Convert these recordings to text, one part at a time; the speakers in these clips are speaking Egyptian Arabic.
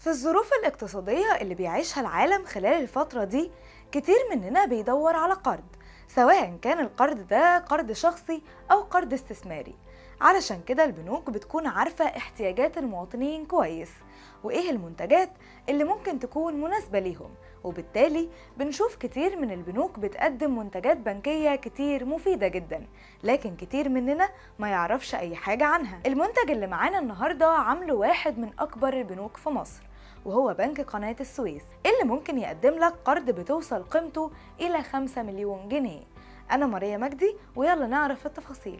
في الظروف الاقتصادية اللي بيعيشها العالم خلال الفترة دي كتير مننا بيدور على قرض سواء كان القرض ده قرض شخصي أو قرض استثماري علشان كده البنوك بتكون عارفة احتياجات المواطنين كويس وإيه المنتجات اللي ممكن تكون مناسبة ليهم وبالتالي بنشوف كتير من البنوك بتقدم منتجات بنكية كتير مفيدة جدا لكن كتير مننا ما يعرفش أي حاجة عنها المنتج اللي معانا النهاردة عامله واحد من أكبر البنوك في مصر وهو بنك قناة السويس اللي ممكن يقدم لك قرض بتوصل قيمته إلى 5 مليون جنيه أنا ماريا مجدي ويلا نعرف التفاصيل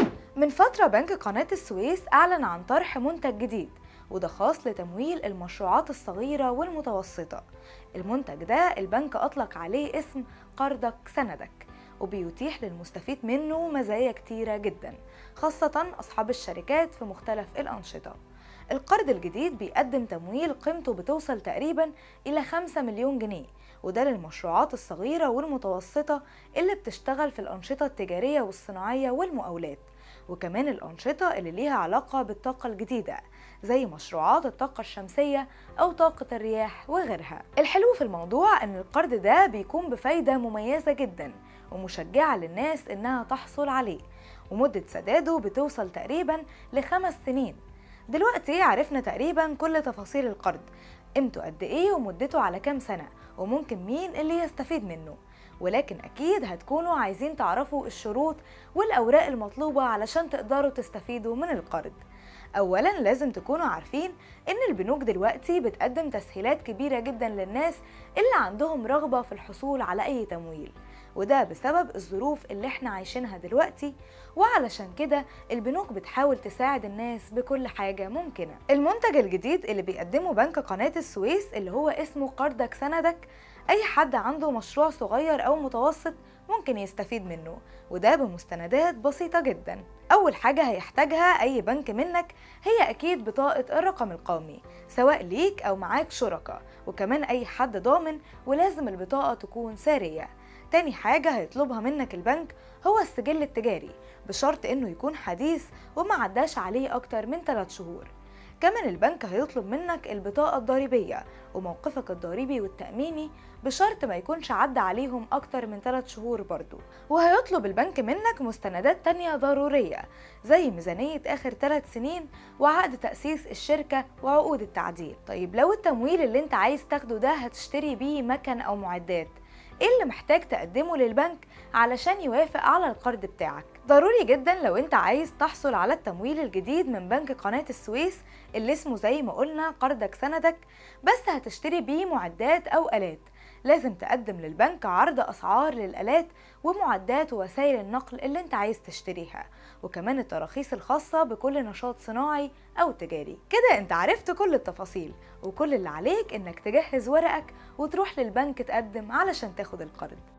من فترة بنك قناة السويس أعلن عن طرح منتج جديد وده خاص لتمويل المشروعات الصغيرة والمتوسطة المنتج ده البنك أطلق عليه اسم قرضك سندك وبيتيح للمستفيد منه مزايا كتيرة جدا خاصة أصحاب الشركات في مختلف الأنشطة القرض الجديد بيقدم تمويل قيمته بتوصل تقريبا إلى 5 مليون جنيه وده للمشروعات الصغيرة والمتوسطة اللي بتشتغل في الأنشطة التجارية والصناعية والمقاولات وكمان الأنشطة اللي ليها علاقة بالطاقة الجديدة زي مشروعات الطاقة الشمسية أو طاقة الرياح وغيرها الحلو في الموضوع أن القرض ده بيكون بفايدة مميزة جدا ومشجعة للناس إنها تحصل عليه ومدة سداده بتوصل تقريبا لخمس سنين دلوقتي عرفنا تقريبا كل تفاصيل القرض قيمته قد ايه ومدته على كام سنة وممكن مين اللي يستفيد منه ولكن أكيد هتكونوا عايزين تعرفوا الشروط والأوراق المطلوبة علشان تقدروا تستفيدوا من القرض أولا لازم تكونوا عارفين إن البنوك دلوقتي بتقدم تسهيلات كبيرة جدا للناس اللي عندهم رغبة في الحصول على أي تمويل وده بسبب الظروف اللي احنا عايشينها دلوقتي وعلشان كده البنوك بتحاول تساعد الناس بكل حاجة ممكنة المنتج الجديد اللي بيقدمه بنك قناة السويس اللي هو اسمه قرضك سندك أي حد عنده مشروع صغير أو متوسط ممكن يستفيد منه وده بمستندات بسيطة جدا أول حاجة هيحتاجها أي بنك منك هي أكيد بطاقة الرقم القومي سواء ليك أو معاك شركاء وكمان أي حد ضامن ولازم البطاقة تكون سارية تاني حاجة هيطلبها منك البنك هو السجل التجاري بشرط انه يكون حديث وما عداش عليه اكتر من 3 شهور كمان البنك هيطلب منك البطاقة الضريبية وموقفك الضريبي والتأميني بشرط ما يكونش عدى عليهم أكتر من 3 شهور برضو وهيطلب البنك منك مستندات تانية ضرورية زي ميزانية آخر 3 سنين وعقد تأسيس الشركة وعقود التعديل طيب لو التمويل اللي انت عايز تاخده ده هتشتري بيه مكن أو معدات ايه اللي محتاج تقدمه للبنك علشان يوافق على القرض بتاعك ضروري جدا لو انت عايز تحصل على التمويل الجديد من بنك قناة السويس اللي اسمه زي ما قلنا قرضك سندك بس هتشتري بيه معدات او الات لازم تقدم للبنك عرض اسعار للالات ومعدات ووسائل النقل اللي انت عايز تشتريها وكمان التراخيص الخاصة بكل نشاط صناعي او تجاري كده انت عرفت كل التفاصيل وكل اللي عليك انك تجهز ورقك وتروح للبنك تقدم علشان تاخد القرض